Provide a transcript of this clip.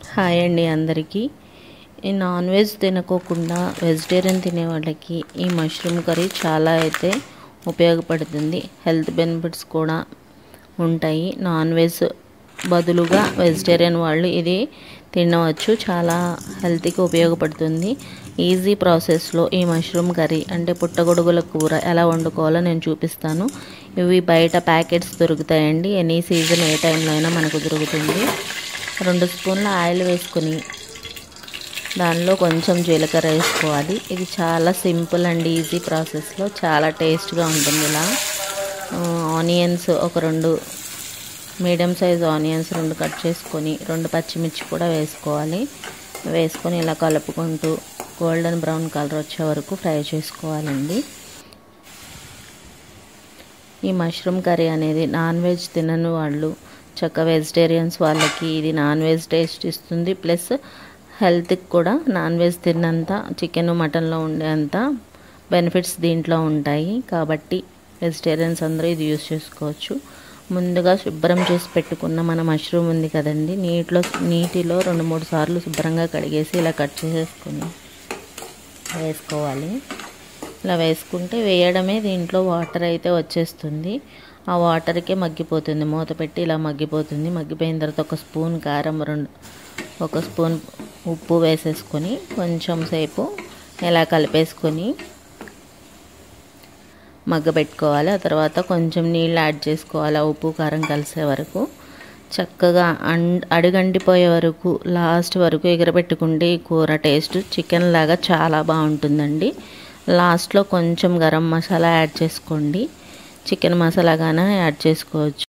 hi అండి అందరికీ ఈ నాన్ వెజ్ తినకోకుండా వెజిటేరియన్ తినే వాళ్ళకి ఈ మష్రూమ్ కర్రీ చాలా అయితే ఉపయోగపడుతుంది హెల్త్ బెనిఫిట్స్ కూడా ఉంటాయి నాన్ వెజ్ బదులుగా వెజిటేరియన్ వాళ్ళు ఇది తినవచ్చు చాలా హెల్త్కి ఉపయోగపడుతుంది ఈజీ ప్రాసెస్లో ఈ మష్రూమ్ కర్రీ అంటే పుట్టగొడుగుల కూర ఎలా వండుకోవాలో నేను చూపిస్తాను ఇవి బయట ప్యాకెట్స్ దొరుకుతాయండి ఎనీ సీజన్ ఏ టైంలో అయినా మనకు దొరుకుతుంది రెండు స్పూన్ల ఆయిల్ వేసుకొని దానిలో కొంచెం జీలకర్ర వేసుకోవాలి ఇది చాలా సింపుల్ అండ్ ఈజీ ప్రాసెస్లో చాలా టేస్ట్గా ఉంటుంది ఇలా ఆనియన్స్ ఒక రెండు మీడియం సైజ్ ఆనియన్స్ రెండు కట్ చేసుకొని రెండు పచ్చిమిర్చి కూడా వేసుకోవాలి వేసుకొని ఇలా కలుపుకుంటూ గోల్డెన్ బ్రౌన్ కలర్ వచ్చే వరకు ఫ్రై చేసుకోవాలండి ఈ మష్రూమ్ కర్రీ అనేది నాన్ వెజ్ తినని వాళ్ళు చక్క వెజిటేరియన్స్ వాళ్ళకి ఇది నాన్ వెజ్ టేస్ట్ ఇస్తుంది ప్లస్ హెల్త్కి కూడా నాన్ వెజ్ తిన్నంత చికెన్ మటన్లో ఉండేంత బెనిఫిట్స్ దీంట్లో ఉంటాయి కాబట్టి వెజిటేరియన్స్ అందరూ ఇది యూస్ చేసుకోవచ్చు ముందుగా శుభ్రం చేసి పెట్టుకున్న మన మష్రూమ్ ఉంది కదండి నీటిలో నీటిలో రెండు మూడు సార్లు శుభ్రంగా కడిగేసి ఇలా కట్ చేసేసుకొని వేసుకోవాలి ఇలా వేసుకుంటే వేయడమే దీంట్లో వాటర్ అయితే వచ్చేస్తుంది ఆ వాటర్కే మగ్గిపోతుంది మూత పెట్టి ఇలా మగ్గిపోతుంది మగ్గిపోయిన తర్వాత ఒక స్పూన్ కారం రెండు ఒక స్పూన్ ఉప్పు వేసేసుకొని కొంచెం సేపు ఇలా కలిపేసుకొని మగ్గబెట్టుకోవాలి ఆ తర్వాత కొంచెం నీళ్ళు యాడ్ చేసుకోవాలి ఆ ఉప్పు కారం కలిసే వరకు చక్కగా అం అడుగంటిపోయే వరకు లాస్ట్ వరకు ఎగరబెట్టుకుంటే ఈ కూర టేస్ట్ చికెన్ లాగా చాలా బాగుంటుందండి లాస్ట్లో కొంచెం గరం మసాలా యాడ్ చేసుకోండి చికెన్ మసాలాగానే యాడ్ చేసుకోవచ్చు